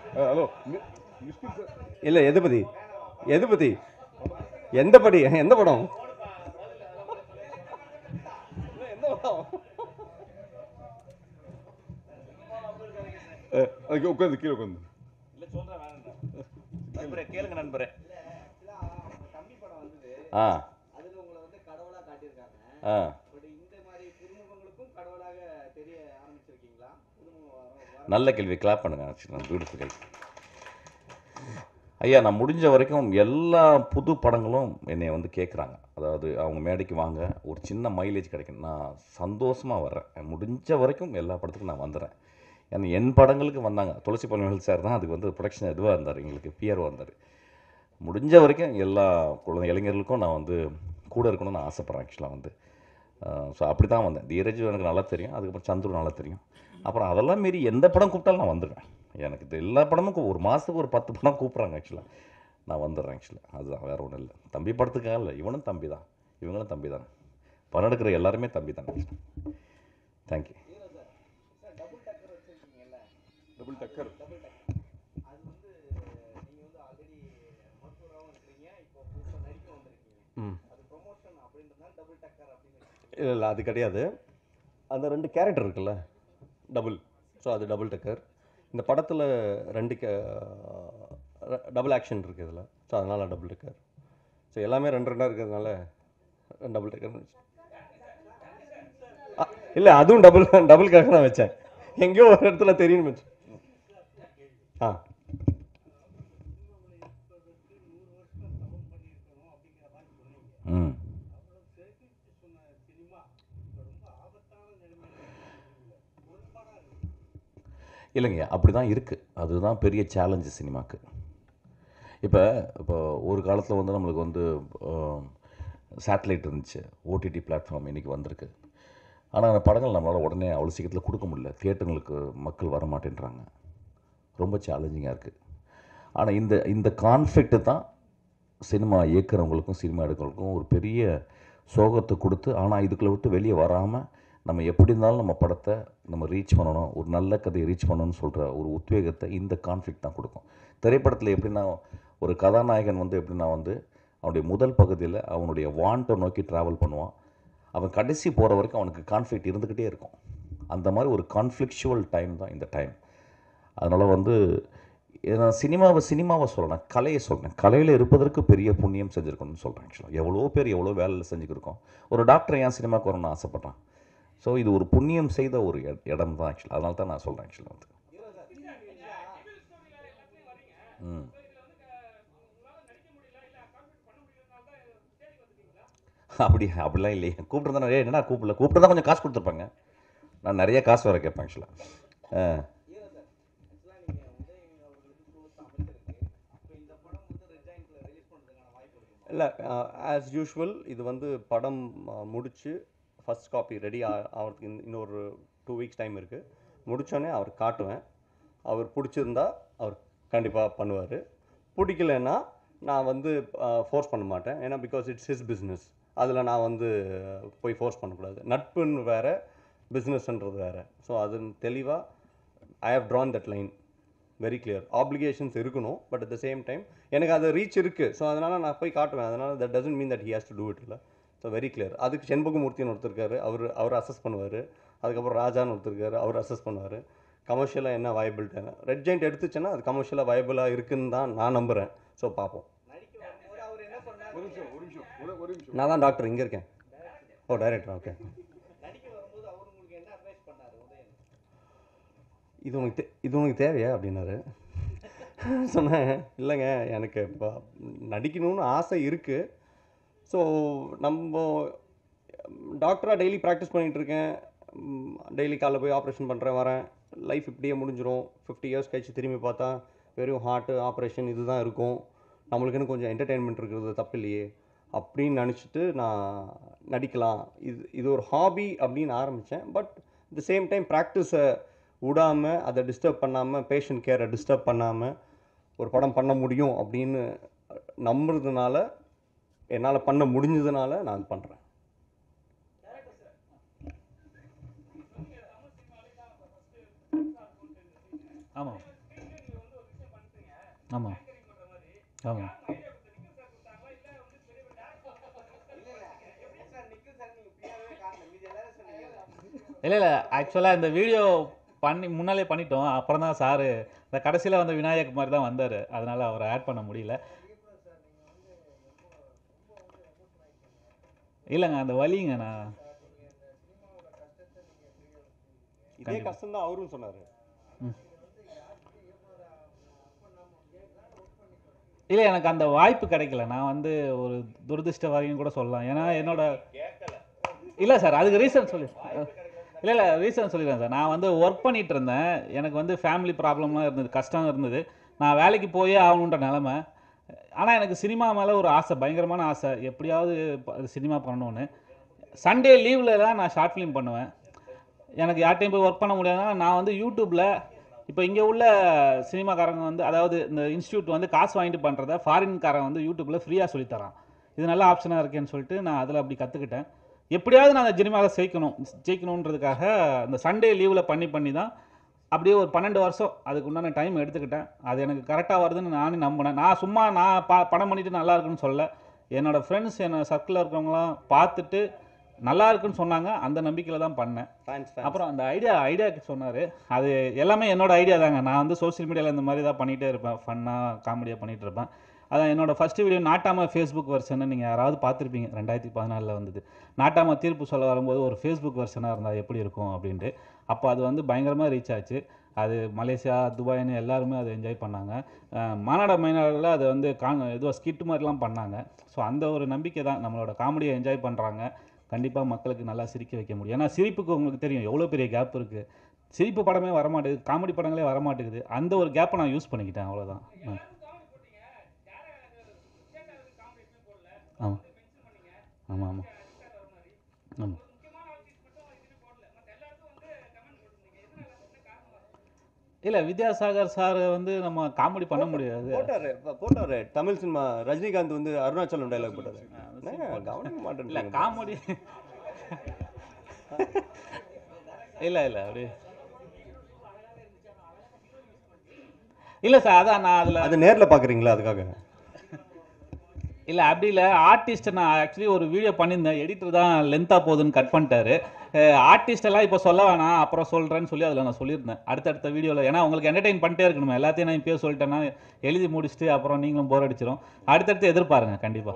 hello மிஸ்கின் sir இல்லை எது பற்றி எது பற்றி எந்த படி எந்த படம் எந்த படம் அதுக்கு உட்காந்து கீழே உட்காந்து இல்லை சொல்கிறேன் வேணாம் நண்பரே கேளுங்க நண்பரே தம்பி படம் வந்தது ஆ அதுல உங்களை வந்து கடவுளா காட்டியிருக்காங்க ஆ பட் இந்த மாதிரி புதுமுகங்களுக்கும் கடவுளாக தெரிய ஆரம்பிச்சிருக்கீங்களா புதுமுகம் வர வர நல்ல கேள்வி கிளாப் பண்ணுங்க ஆக்சுவலாக பியூட்டிஃபுல் கேள்வி ஐயா நான் முடிஞ்ச வரைக்கும் எல்லா புது படங்களும் என்னை வந்து கேட்குறாங்க அதாவது அவங்க மேடைக்கு வாங்க ஒரு சின்ன மைலேஜ் கிடைக்கும் நான் சந்தோஷமாக வர்றேன் முடிஞ்ச வரைக்கும் எல்லா படத்துக்கும் நான் வந்துடுறேன் ஏன்னா என் படங்களுக்கு வந்தாங்க துளசி பழனிகள் சார் தான் அதுக்கு வந்து ப்ரொடக்ஷன் இதுவாக இருந்தார் எங்களுக்கு பிஆர் வந்தார் முடிஞ்ச வரைக்கும் எல்லா குழந்தை இளைஞர்களுக்கும் நான் வந்து கூட இருக்கணும்னு நான் ஆசைப்பட்றேன் ஆக்சுவலாக வந்து ஸோ அப்படி தான் வந்தேன் தீரஜ் எனக்கு நல்லா தெரியும் அதுக்கப்புறம் சந்துரு நல்லா தெரியும் அப்புறம் அதெல்லாம் மீறி எந்த படம் கூப்பிட்டாலும் நான் வந்துடுவேன் எனக்கு இது எல்லா படமும் கூ- ஒரு மாதத்துக்கு ஒரு பத்து படம் கூப்பிட்றாங்க ஆக்சுவலாக நான் வந்துடுறேன் ஆக்சுவலாக அதுதான் வேறு ஒன்றும் இல்லை தம்பி படத்துக்காக இல்லை இவனும் தம்பி தான் இவங்களும் தம்பி தான் படம் எடுக்கிற எல்லாருமே தம்பி தான் தேங்க்யூ டபுள் டக்கர் வச்சிருக்கீங்கல்ல டபுள் டக்கர் டபுள் டக்கர் அது வந்து நீங்க வந்து ஆல்ரெடி மருத்துவராகவும் இருக்கிறீங்க இப்போ புதுசா நடிக்க வந்திருக்கீங்க ம் அது ப்ரொமோஷன் அப்படின்றதுனால டபுள் டக்கர் அப்படின்னு இல்லை இல்லை அது கிடையாது அந்த ரெண்டு கேரக்டர் இருக்குல்ல டபுள் ஸோ அது டபுள் டக்கர் இந்த படத்தில் ரெண்டு கே டபுள் ஆக்ஷன் இருக்குது இதில் ஸோ அதனால் டபுள் டக்கர் ஸோ எல்லாமே ரெண்டு ரெண்டாக இருக்கிறதுனால டபுள் டக்கர் இல்லை அதுவும் டபுள் டபுள்காக தான் வச்சேன் எங்கேயோ ஒரு இடத்துல தெரியும்னு வச்சேன் ஆ ம் இல்லைங்க அப்படி தான் இருக்குது அதுதான் பெரிய சேலஞ்சு சினிமாக்கு இப்போ இப்போ ஒரு காலத்தில் வந்து நம்மளுக்கு வந்து சேட்டலைட் இருந்துச்சு ஓடிடி பிளாட்ஃபார்ம் இன்றைக்கி வந்திருக்கு ஆனால் அந்த படங்கள் நம்மளால் உடனே அவ்வளோ சீக்கிரத்தில் கொடுக்க முடியல தியேட்டர்களுக்கு மக்கள் வர மாட்டேன்றாங்க ரொம்ப சேலஞ்சிங்காக இருக்குது ஆனால் இந்த இந்த கான்ஃப்ளிக்ட்டு தான் சினிமா இயக்குறவங்களுக்கும் சினிமா எடுக்கிறவங்களுக்கும் ஒரு பெரிய சோகத்தை கொடுத்து ஆனால் இதுக்குள்ள விட்டு வெளியே வராமல் நம்ம எப்படி இருந்தாலும் நம்ம படத்தை நம்ம ரீச் பண்ணணும் ஒரு நல்ல கதையை ரீச் பண்ணணும்னு சொல்கிற ஒரு உத்வேகத்தை இந்த கான்ஃப்ளிக்ட் தான் கொடுக்கும் திரைப்படத்தில் எப்படின்னா ஒரு கதாநாயகன் வந்து எப்படின்னா வந்து அவனுடைய முதல் பகுதியில் அவனுடைய வாண்ட்டை நோக்கி ட்ராவல் பண்ணுவான் அவன் கடைசி போகிற வரைக்கும் அவனுக்கு கான்ஃப்ளிக்ட் இருந்துக்கிட்டே இருக்கும் அந்த மாதிரி ஒரு கான்ஃப்ளிக்ஷுவல் டைம் தான் இந்த டைம் அதனால் வந்து இதை நான் சினிமாவை சினிமாவை சொல்லணும் கலையை சொல்கிறேன் கலையில் இருப்பதற்கு பெரிய புண்ணியம் செஞ்சுருக்கணும்னு சொல்கிறேன் ஆக்சுவலாக எவ்வளோ பேர் எவ்வளோ வேலையில் செஞ்சுக்கிருக்கோம் ஒரு டாக்டர் ஏன் சினிமாவுக்கு வரணும்னு ஆசைப்பட்றான் ஸோ இது ஒரு புண்ணியம் செய்த ஒரு இட- இடம் தான் ஆக்சுவலாக அதனால தான் நான் சொல்கிறேன் ஆக்சுவலாக வந்து ம் அப்படி அப்படிலாம் இல்லையே கூப்பிட்டு நிறைய என்னடா கூப்பிடல கூப்பிட்டு தான் கொஞ்சம் காசு கொடுத்துருப்பாங்க நான் நிறைய காசு வர கேட்பேன் ஆக்சுவலாக ஆ ஹீரோ சார் ஆக்சுவலாக நீங்கள் உதய் அவர்களுக்கு க்ளோஸ் அமைச்சிருக்கு இப்போ இந்த படம் வந்து ரெஜாயின்ட்ல ரிலீஸ் பண்ணுறதுக்கான வாய்ப்பு இருக்குமா இல்லை ஆஸ் யூஷுவல் இது வந்து படம் அஹ், முடிச்சு ஃபர்ஸ்ட் காப்பி ரெடி ஆகிறதுக்கு இன்னும் இன்னொரு டூ வீக்ஸ் டைம் இருக்குது முடித்தோடனே அவர் காட்டுவேன் அவர் பிடிச்சிருந்தா அவர் கண்டிப்பாக பண்ணுவார் பிடிக்கலன்னா நான் வந்து ஃபோர்ஸ் பண்ண மாட்டேன் ஏன்னா பிகாஸ் இட்ஸ் ஹிஸ் பிஸ்னஸ் அதில் நான் வந்து அஹ், போய் ஃபோர்ஸ் பண்ணக்கூடாது நட்புன்னு வேறு பிஸ்னஸ்ன்றது வேறு ஸோ அது தெளிவாக I have drawn that line very clear applications இருக்கணும் but at the same time எனக்கு அது ரீச் இருக்குது ஸோ அதனால் நான் போய் காட்டுவேன் அதனால் that doesn't mean that he has to do it இல்லை ஸோ வெரி clear அதுக்கு செண்பகமூர்த்தின்னு ஒருத்தர் இருக்காரு அவர் அவர் அசஸ் பண்ணுவார் அதுக்கப்புறம் ராஜான்னு ஒருத்தர் இருக்காரு அவர் அசஸ் பண்ணுவார் கமர்ஷியலாக என்ன வயபிலிட்டி ரெட் ஜெயிண்ட் எடுத்துச்சுன்னா அது கமர்ஷியலாக வயபிளாக இருக்குன்னு தான் நான் நம்புகிறேன் ஸோ பார்ப்போம் நடிக்க வரும்போது அவர் என்ன சொன்னார் ஒரு நிமிஷம் ஒரு நிமிஷம் ஒரு ஒரு நிமிஷம் நான் தான் டாக்டர் இங்கே இருக்கேன் ஓ டைரக்டர் ஓகே நடிக்க வரும்போது அவர் உங்களுக்கு என்ன அட்வைஸ் பண்ணார் உதயன் இது உனக்கு தே இது உனக்கு தேவையா அப்படின்னாரு சொன்னேன் இல்லைங்க எனக்கு இப்போ நடிக்கணும்னு ஆசை இருக்குது ஸோ நம்ம டாக்டராக டெய்லி ப்ராக்டிஸ் பண்ணிகிட்டு இருக்கேன் டெய்லி காலைல போய் ஆப்ரேஷன் பண்ணுறேன் வரேன் லைஃப் இப்படியே முடிஞ்சிரும் ஃபிஃப்டி இயர்ஸ் கழிச்சு திரும்பி பார்த்தா வெறும் ஹார்ட்டு ஆப்ரேஷன் இதுதான் இருக்கும் நம்மளுக்குன்னு கொஞ்சம் என்டர்டெயின்மெண்ட் இருக்கிறது தப்பு இல்லையே அப்படின்னு நினச்சிட்டு நான் நடிக்கலாம் இது இது ஒரு ஹாபி அப்படின்னு ஆரம்பித்தேன் பட் த சேம் டைம் ப்ராக்டிஸை விடாமல் அதை டிஸ்டர்ப் பண்ணாமல் பேஷண்ட் கேரை டிஸ்டர்ப் பண்ணாமல் ஒரு படம் பண்ண முடியும் அப்படின்னு நம்புறதுனால என்னால் பண்ண முடிஞ்சதுனால நான் அது பண்ணுறேன் ஆமாம் ஆமாம் ஆமாம் இல்லை இல்லை ஆக்சுவலாக இந்த வீடியோ பண்ணி முன்னாலே பண்ணிட்டோம் அப்புறம் தான் சாரு இந்த கடைசியில் வந்த விநாயக் மாதிரி தான் வந்தார் அதனால் அவரை ஆட் பண்ண முடியல இல்லைங்க அந்த வலிங்க நான் இதே கஷ்டம் தான் அவரும் சொன்னாரு இல்லை எனக்கு அந்த வாய்ப்பு கிடைக்கல நான் வந்து ஒரு துரதிர்ஷ்டவாதின்னு கூட சொல்லலாம் ஏன்னா என்னோட இல்லை சார் அதுக்கு ரீசன் சொல்லி இல்லை இல்லை ரீசன் சொல்லிடுறேன் சார் நான் வந்து ஒர்க் பண்ணிட்டு இருந்தேன் எனக்கு வந்து ஃபேமிலி ப்ராப்ளம்லாம் இருந்தது கஷ்டம் இருந்தது நான் வேலைக்கு போயே ஆகணுன்ற நிலமை ஆனால் எனக்கு சினிமா மேலே ஒரு ஆசை பயங்கரமான ஆசை எப்படியாவது சினிமா பண்ணணும்னு சண்டே லீவில் தான் நான் ஷார்ட் ஃபிலிம் பண்ணுவேன் எனக்கு யார்ட்டையும் போய் ஒர்க் பண்ண முடியாதுன்னா நான் வந்து யூடியூப்பில் இப்போ இங்கே உள்ள சினிமாக்காரங்க வந்து அதாவது இந்த இன்ஸ்டியூட் வந்து காசு வாங்கிட்டு பண்ணுறத ஃபாரின்காரன் வந்து யூடியூப்பில் ஃப்ரீயாக சொல்லித்தரான் இது நல்ல ஆப்ஷனாக இருக்கேன்னு சொல்லிட்டு நான் அதில் அப்படி கற்றுக்கிட்டேன் எப்படியாவது நான் அந்த சினிமாவில் ஜெயிக்கணும் ஜெயிக்கணுன்றதுக்காக அந்த சண்டே லீவில் பண்ணி பண்ணி தான் அப்படியே ஒரு பன்னெண்டு வருஷம் அதுக்கு உண்டான டைம் எடுத்துக்கிட்டேன் அது எனக்கு கரெக்டாக வருதுன்னு நானே நம்பினேன் நான் சும்மா நான் பா படம் பண்ணிட்டு நல்லா இருக்குன்னு சொல்ல என்னோடய ஃப்ரெண்ட்ஸ் என்னோட சர்க்கிளில் இருக்கிறவங்களாம் பார்த்துட்டு நல்லா இருக்குன்னு சொன்னாங்க அந்த நம்பிக்கையில் தான் பண்ணேன் ஃபேன்ஸ் அப்புறம் அந்த ஐடியா ஐடியாக்கு சொன்னார் அது எல்லாமே என்னோட ஐடியா தாங்க நான் வந்து சோஷியல் மீடியாவில் இந்த மாதிரி தான் பண்ணிகிட்டே இருப்பேன் ஃபன்னாக காமெடியாக பண்ணிகிட்டு இருப்பேன் அதான் என்னோட first video Nattamai Facebook version நீங்கள் யாராவது பார்த்துருப்பீங்க ரெண்டாயிரத்தி பதினாலில் வந்தது நாட்டாம தீர்ப்பு சொல்ல வரும்போது ஒரு ஃபேஸ்புக் வெர்ஷனாக இருந்தால் எப்படி இருக்கும் அப்படின்ட்டு அப்போ அது வந்து பயங்கரமாக ரீச் ஆச்சு அது மலேசியா துபாய்னு எல்லாருமே அதை என்ஜாய் பண்ணாங்க அஹ் மானாட மைனாடில் அதை வந்து கான் ஏதோ ஸ்கிட் மாதிரிலாம் பண்ணாங்க ஸோ அந்த ஒரு நம்பிக்கை தான் நம்மளோட காமெடியை என்ஜாய் பண்ணுறாங்க கண்டிப்பாக மக்களுக்கு நல்லா சிரிக்க வைக்க முடியும் ஏன்னா சிரிப்புக்கு உங்களுக்கு தெரியும் எவ்வளோ பெரிய கேப் இருக்குது சிரிப்பு படமே வரமாட்டேங்குது காமெடி படங்களே வரமாட்டேங்குது அந்த ஒரு கேப்பை நான் யூஸ் பண்ணிக்கிட்டேன் அவ்வளோதான் ஆமாம் ஆமாம் ஆமாம் ஆமாம் இல்லை வித்யாசாகர் சார் வந்து நம்ம காமெடி பண்ண முடியாது போட்டாரு ப- போட்டாரு தமிழ் சினிமா ரஜினிகாந்த் வந்து அருணாச்சலம் டைலாக் போட்டாரு என்னங்க, கவனிக்க இல்லை மாட்டேன் காமெடி இல்லை இல்லை அப்படி இல்லை சார் அதான் நான் அதில் அது நேர்ல பாக்குறீங்களா அதுக்காக இல்லை அப்படி இல்லை ஆர்டிஸ்ட் நான் ஆக்சுவலி ஒரு வீடியோ பண்ணியிருந்தேன் எடிட்டர் தான் லென்த்தாக போகுதுன்னு கட் பண்ணிட்டாரு ஆர்டிஸ்ட் எல்லாம் இப்போ சொல்ல வேணாம் அப்புறம் சொல்கிறேன்னு சொல்லி அதில் நான் சொல்லியிருந்தேன் அடுத்தடுத்த வீடியோவில் ஏன்னா உங்களுக்கு என்டர்டெயின் பண்ணிட்டே இருக்கணும் எல்லாத்தையும் நான் இப்போயே சொல்லிட்டேன்னா எழுதி முடிச்சுட்டு அப்புறம் நீங்களும் போர் அடிச்சிடும் அடுத்தடுத்து எதிர்பாருங்க கண்டிப்பாக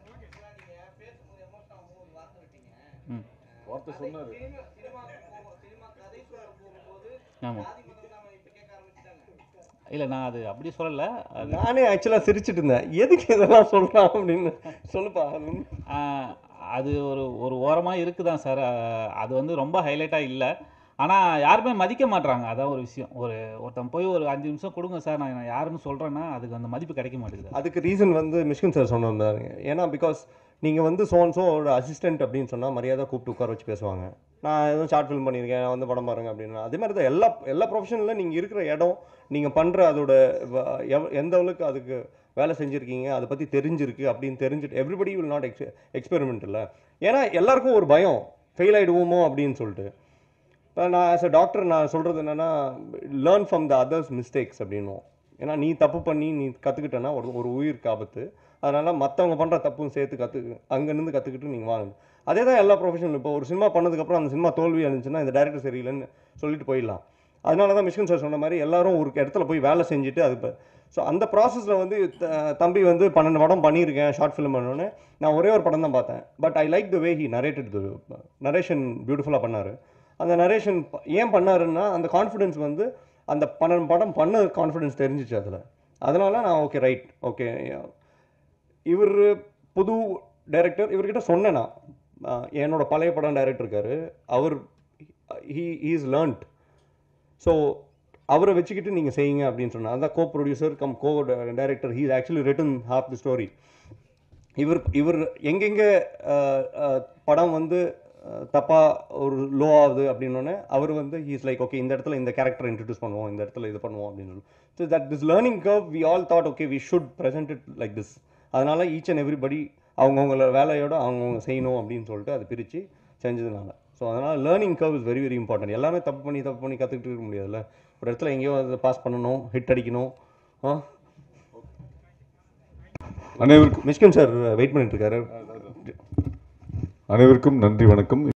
ம் வார்த்தை சொன்னாரு சினிமா சினிமா சினிமா கதை சொல்ல போகும்போது ஆமாம் ஆதி மதம் தான் இப்போ கேட்க ஆரம்பிச்சிட்டாங்க இல்லை நான் அது அப்படி சொல்லலை அது நானே ஆக்சுவலா சிரிச்சிட்டு இருந்தேன் எதுக்கு இதெல்லாம் சொல்றான் அப்படின்னு சொல்லுப்பா ஆஹ் அது ஒரு ஒரு ஓரமாக இருக்குதான் சார் ஆஹ் அது வந்து ரொம்ப ஹைலைட்டாக இல்லை ஆனால் யாருமே மதிக்க மாட்றாங்க அதான் ஒரு விஷயம் ஒரு ஒருத்தன் போய் ஒரு அஞ்சு நிமிஷம் கொடுங்க சார் நான் நான் யாருன்னு சொல்கிறேன்னா அதுக்கு அந்த மதிப்பு கிடைக்க மாட்டேங்குது அதுக்கு ரீசன் வந்து மிஷ்கின் சார் சொன்னாங்க ஏன்னா பிகாஸ் நீங்கள் வந்து சோன் சோ ஒரு அசிஸ்டன்ட் அப்படின்னு சொன்னால் மரியாதை கூப்பிட்டு உட்கார வச்சு பேசுவாங்க நான் எதுவும் ஷார்ட் ஃபிலிம் பண்ணியிருக்கேன் நான் வந்து படம் பாருங்க அப்படின்னு அதே மாதிரி தான் எல்லா எல்லா ப்ரொஃபஷனில் நீங்கள் இருக்கிற இடம் நீங்கள் பண்ணுற அதோட வ- எவ்- எந்த அளவுக்கு அதுக்கு வேலை செஞ்சுருக்கீங்க அதை பற்றி தெரிஞ்சிருக்கு அப்படின்னு தெரிஞ்சுட்டு everybody will not ex experiment இல்லை ஏன்னா எல்லாருக்கும் ஒரு பயம் ஃபெயில் ஆகிடுவோமோ அப்படின்னு சொல்லிட்டு இப்போ நான் ஆஸ் அ டாக்டர் நான் சொல்கிறது என்னென்னா learn from the others mistakes அப்படின்னும் ஏன்னா நீ தப்பு பண்ணி நீ கற்றுக்கிட்டேன்னா ஒரு ஒரு உயிருக்கு ஆபத்து அதனால் மற்றவங்க பண்ணுற தப்பும் சேர்த்து கற்று அங்கேருந்து கற்றுக்கிட்டு நீங்கள் வாங்க அதே தான் எல்லா ப்ரொஃபஷனலும் இப்போ ஒரு சினிமா பண்ணதுக்கப்புறம் அந்த சினிமா தோல்வி அடைஞ்சுன்னா இந்த டேரக்டர் சரியில்லைன்னு சொல்லிட்டு போயிடலாம் அதனால தான் மிஷ்கன் சார் சொன்ன மாதிரி எல்லாரும் ஒரு இடத்துல போய் வேலை செஞ்சுட்டு அது இப்போ ஸோ அந்த ப்ராசஸில் வந்து த- தம்பி வந்து பன்னெண்டு படம் பண்ணியிருக்கேன் ஷார்ட் ஃபிலிம் பண்ணோன்னே நான் ஒரே ஒரு படம் தான் பார்த்தேன் but I like the way he narrated the narration பியூட்டிஃபுல்லாக பண்ணார் அந்த நரேஷன் ஏன் பண்ணாருன்னா அந்த கான்ஃபிடென்ஸ் வந்து அந்த பன்னெண்டு படம் பண்ண கான்ஃபிடென்ஸ் தெரிஞ்சிச்சு அதில் அதனால நான் ஓகே ரைட் ஓகே இவர் புது டைரக்டர் இவர்கிட்ட சொன்னேன் நான் அஹ் என்னோட பழைய படம் டைரக்டர் இருக்காரு அவர் ஹீ இஸ் லேர்ன்ட் ஸோ அவரை வச்சுக்கிட்டு நீங்கள் செய்யுங்க அப்படின்னு சொன்னார் அதான் co producer cum co director he actually written half the story இவர் இவர் எங்கெங்கே படம் வந்து தப்பாக ஒரு லோ ஆகுது அப்படின்னோடனே அவர் வந்து ஹீஸ் லைக் ஓகே இந்த இடத்துல இந்த கேரக்டர் இன்ட்ரடியூஸ் பண்ணுவோம் இந்த இடத்துல இது பண்ணுவோம் அப்படின்னு so that this learning curve we all thought okay we should present it like this அதனால ஈச் அண்ட் எவ்ரிபடி அவங்கவுங்கள வேலையோட அவங்கவுங்க செய்யணும் அப்படின்னு சொல்லிட்டு அதை பிரித்து செஞ்சதுனால ஸோ அதனால் learning curve is very very important எல்லாமே தப்பு பண்ணி தப்பு பண்ணி கற்றுக்கிட்டு இருக்க முடியாதுல்ல ஒரு இடத்துல எங்கேயோ அதை பாஸ் பண்ணணும் ஹிட் அடிக்கணும் ஆ அனைவருக்கும் மிஷ்கின் சார் வெயிட் பண்ணிட்டு இருக்காரு அனைவருக்கும் நன்றி வணக்கம்